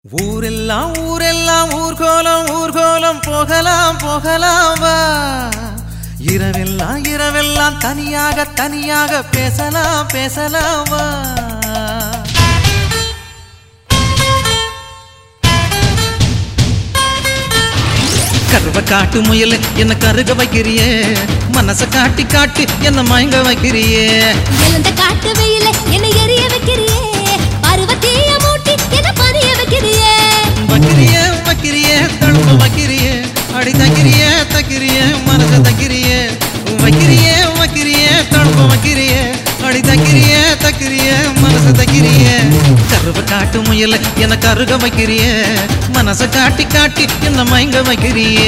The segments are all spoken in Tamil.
ஊரெல்லாம் ஊரெல்லாம் ஊர்கோலம் ஊர்கோலம் போகலாம் போகலாம் வா இரவெல்லாம் இரவெல்லாம் தனியாக தனியாக பேசலாம் பேசலாம் வா கருவ காட்டு முயல் என்ன கருக வைக்கிறியே மனச காட்டி காட்டி என்ன மயங்க வைக்கிறியே எழுந்த காட்டு வெயில என்னை எரிய வைக்கிறியே பருவத்தீய மூட்டி என்ன பணிய வைக்கிறியே வைக்கிறியே வைக்கிறியே தழும்ப வைக்கிறியே அடி தக்கிறியே தக்கிறியே மனச தக்கிறியே வைக்கிறியே வைக்கிறியே தழும்ப வைக்கிறியே அடி தக்கிறியே தக்கிறியே மனச தக்கிறியே கருவ காட்டு முயல என்ன கருக வைக்கிறியே மனச காட்டி காட்டி என்ன மயங்க வைக்கிறியே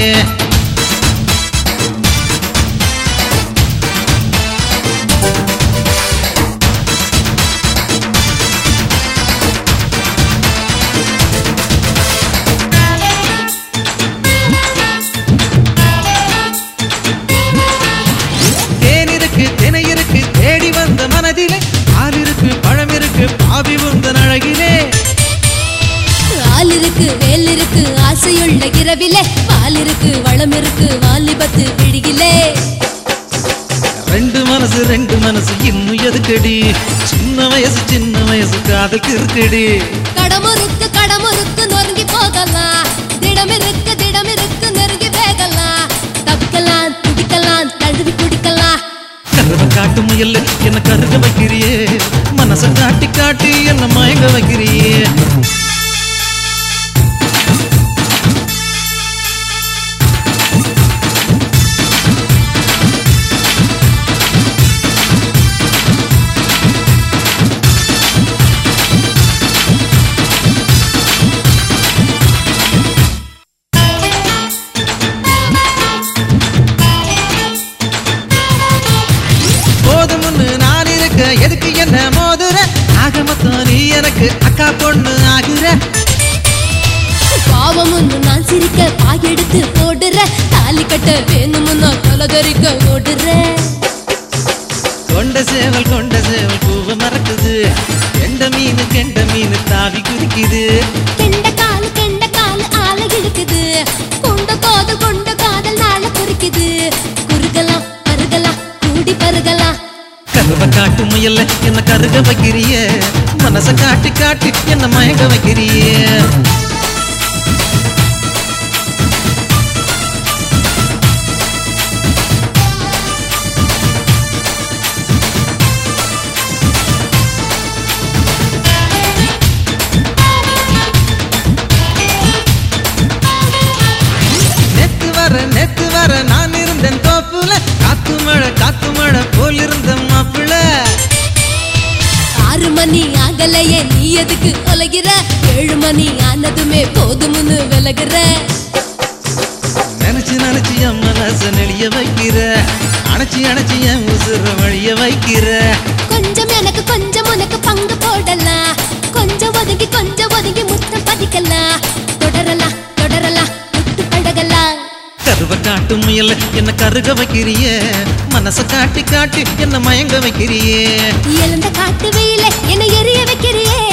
தேன் இருக்கு தினை இருக்கு தேடி வந்த மனதிலே பால் இருக்கு பழம் இருக்கு பாவி உந்தன் அழகிலே ஆள் இருக்கு வேல் இருக்கு ஆசையுள்ள இரவிலே பால் இருக்கு வளம் இருக்கு வாலிபத்து விழியிலே ரெண்டு மனசு ரெண்டு மனசு இன்னும் எதுக்கடி சின்ன வயசு சின்ன வயசு காதல் இருக்குடி கடமுறுக்கு கடமுறுக்கு நொறுங்கி போகலாம் திடம் இருக்கு திடம் இருக்கு நெருங்கி வேகலாம் தப்பிக்கலாம் துடிக்கலாம் தழுவி குடிக்கலாம் கருவ காட்டு முயல் என்ன கருக வைக்கிறியே மனச காட்டி காட்டி என்ன மயங்க வைக்கிறியே போதும்னு நான் இருக்க எதுக்கு என்ன மோதுற ஆக மொத்தம் நீ எனக்கு அக்கா பொண்ணு ஆகுற பாவம் ஒன்று நான் சிரிக்க பாயெடுத்து போடுற தாலி கட்ட வேணுமுன்னா கலகரிக்க ஓடுற கொண்ட சேவல் கொண்ட சேவல் பூவ மறக்குது கெண்ட மீன் கெண்ட மீன் தாவி குதிக்குது கெண்ட கால் கெண்ட கால் ஆள இழுக்குது கொண்ட காதல் கொண்ட காதல் நாள குறிக்குது குறுகலாம் பருகலாம் கூடி பருகலாம் கருவ காட்டு முயல்ல என்ன கருக வைக்கிறிய மனச காட்டி காட்டி என்ன மயங்க வைக்கிறிய நேத்து வர நேத்து வர நான் இருந்தேன் தோப்புல காத்து மழை காத்து மழை போல் இருந்த மாப்பிள்ள ஆறு மணி ஆகலையே நீ எதுக்கு ஒலகிற ஏழு மணி ஆனதுமே போதும்னு விலகுற நினைச்சு நினைச்சு என் மனச நெளிய வைக்கிற அணைச்சி அணைச்சி என் உசுர வழிய வைக்கிற கொஞ்சம் எனக்கு கொஞ்சம் உனக்கு பங்கு போடலாம் கொஞ்சம் ஒதுங்கி கொஞ்சம் ஒதுங்கி முத்தம் பதிக்கலாம் தொடரலாம் தொடரலாம் விட்டு பழகலாம் கருவ காட்டு முயல்ல என்ன கருக வைக்கிறிய மனச காட்டி காட்டி என்ன மயங்க வைக்கிறியே எழுந்த காட்டு வெயில என்னை எரிய வைக்கிறியே